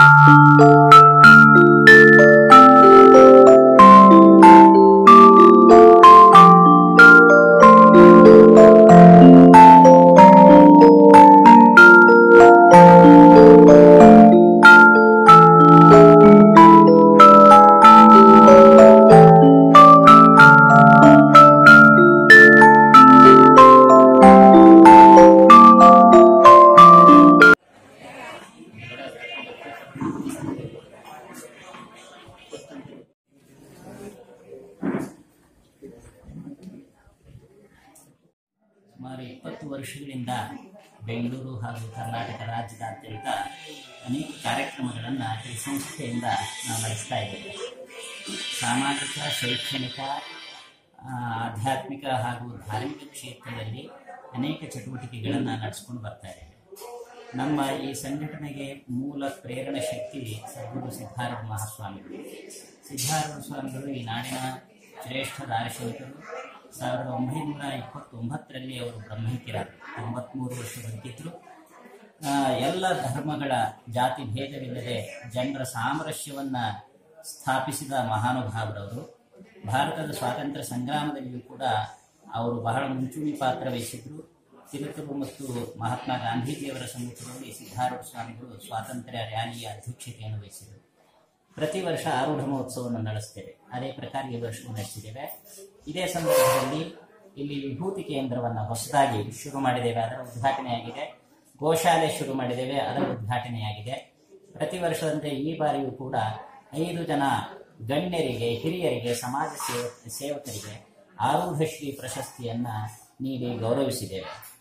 ಸುಮಾರು ಇಪ್ಪತ್ತು ವರ್ಷಗಳಿಂದ ಬೆಂಗಳೂರು ಹಾಗೂ ಕರ್ನಾಟಕ ರಾಜ್ಯದಾದ್ಯಂತ ಅನೇಕ ಕಾರ್ಯಕ್ರಮಗಳನ್ನು ಈ ಸಂಸ್ಥೆಯಿಂದ ನಾವು ನಡೆಸ್ತಾ ಇದ್ದೇವೆ ಸಾಮಾಜಿಕ ಶೈಕ್ಷಣಿಕ ಆ, ಆಧ್ಯಾತ್ಮಿಕ ಹಾಗೂ ಧಾರ್ಮಿಕ ಕ್ಷೇತ್ರದಲ್ಲಿ ಅನೇಕ ಚಟುವಟಿಕೆಗಳನ್ನು ನಡೆಸ್ಕೊಂಡು ಬರ್ತಾ ಇದ್ದೇವೆ ನಮ್ಮ ಈ ಸಂಘಟನೆಗೆ ಮೂಲ ಪ್ರೇರಣ ಶಕ್ತಿ ಸದ್ಗುರು ಸಿದ್ಧಾರೂಢ ಮಹಾಸ್ವಾಮಿಗಳು ಸಿದ್ಧಾರೂಢ ಸ್ವಾಮಿಗಳು ಈ ನಾಡಿನ ಶ್ರೇಷ್ಠ ದಾರ್ಶನಿಕರು ಸಾವಿರದ ಒಂಬೈನೂರ ಇಪ್ಪತ್ತೊಂಬತ್ತರಲ್ಲಿ ಅವರು ಬ್ರಹ್ಮೈಕ್ಯರಾದರು ತೊಂಬತ್ಮೂರು ವರ್ಷ ಬದುಕಿದ್ರು ಆ, ಎಲ್ಲ ಧರ್ಮಗಳ ಜಾತಿ ಭೇದವಿಲ್ಲದೆ ಜನರ ಸಾಮರಸ್ಯವನ್ನ ಸ್ಥಾಪಿಸಿದ ಮಹಾನುಭಾವರವರು ಭಾರತದ ಸ್ವಾತಂತ್ರ್ಯ ಸಂಗ್ರಾಮದಲ್ಲಿಯೂ ಕೂಡ ಅವರು ಬಹಳ ಮುಂಚೂಣಿ ಪಾತ್ರ ವಹಿಸಿದ್ರು ತಿಲಕರು ಮತ್ತು ಮಹಾತ್ಮ ಗಾಂಧೀಜಿಯವರ ಸಮ್ಮುಖದಲ್ಲಿ ಸಿದ್ಧಾರೂಢ ಸ್ವಾಮಿಗಳು ಸ್ವಾತಂತ್ರ್ಯ ರ್ಯಾಲಿಯ ಅಧ್ಯಕ್ಷತೆಯನ್ನು ವಹಿಸಿದರು ಪ್ರತಿ ವರ್ಷ ಆರೂಢ ಮಹೋತ್ಸವವನ್ನು ನಡೆಸ್ತೇವೆ ಅದೇ ಪ್ರಕಾರ ಈ ವರ್ಷವೂ ನಡೆಸಿದ್ದೇವೆ ಇದೇ ಸಂದರ್ಭದಲ್ಲಿ ಇಲ್ಲಿ ವಿಭೂತಿ ಕೇಂದ್ರವನ್ನು ಹೊಸದಾಗಿ ಶುರು ಮಾಡಿದ್ದೇವೆ ಅದರ ಉದ್ಘಾಟನೆಯಾಗಿದೆ ಗೋಶಾಲೆ ಶುರು ಮಾಡಿದ್ದೇವೆ ಅದರ ಉದ್ಘಾಟನೆಯಾಗಿದೆ ಪ್ರತಿ ವರ್ಷದಂತೆ ಈ ಬಾರಿಯೂ ಕೂಡ ಐದು ಜನ ಗಣ್ಯರಿಗೆ ಹಿರಿಯರಿಗೆ ಸಮಾಜ ಸೇವ ಸೇವಕರಿಗೆ ಆರೂಢ ಶ್ರೀ ಪ್ರಶಸ್ತಿಯನ್ನ ನೀಡಿ ಗೌರವಿಸಿದ್ದೇವೆ